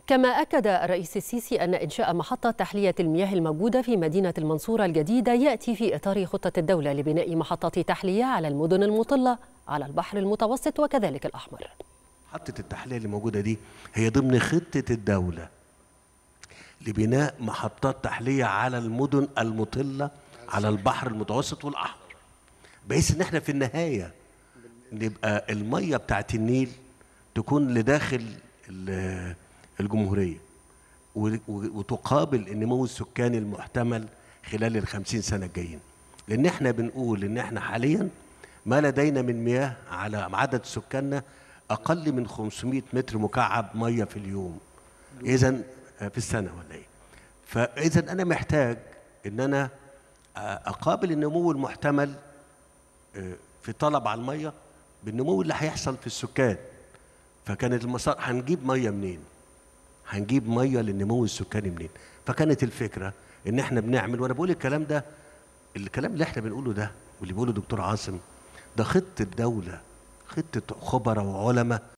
كما أكد الرئيس السيسي أن إنشاء محطة تحلية المياه الموجودة في مدينة المنصورة الجديدة يأتي في إطار خطة الدولة لبناء محطات تحلية على المدن المطلة على البحر المتوسط وكذلك الأحمر محطة التحلية اللي موجودة دي هي ضمن خطة الدولة لبناء محطات تحلية على المدن المطلة على البحر المتوسط والأحمر بحيث إن إحنا في النهاية نبقى المية بتاعت النيل تكون لداخل ال- الجمهورية و- و- وتقابل النمو السكاني المحتمل خلال الخمسين سنة الجايين لأن إحنا بنقول إن إحنا حاليا ما لدينا من مياه على عدد سكاننا أقل من 500 متر مكعب مية في اليوم إذا في السنة ولا إيه فإذا أنا محتاج إن أنا أقابل النمو المحتمل في طلب على المية بالنمو اللي هيحصل في السكان فكانت المسار هنجيب ميه منين؟ هنجيب ميه للنمو السكاني منين؟ فكانت الفكره ان احنا بنعمل وانا بقول الكلام ده الكلام اللي احنا بنقوله ده واللي بيقوله دكتور عاصم ده خطه دوله خطه خبراء وعلماء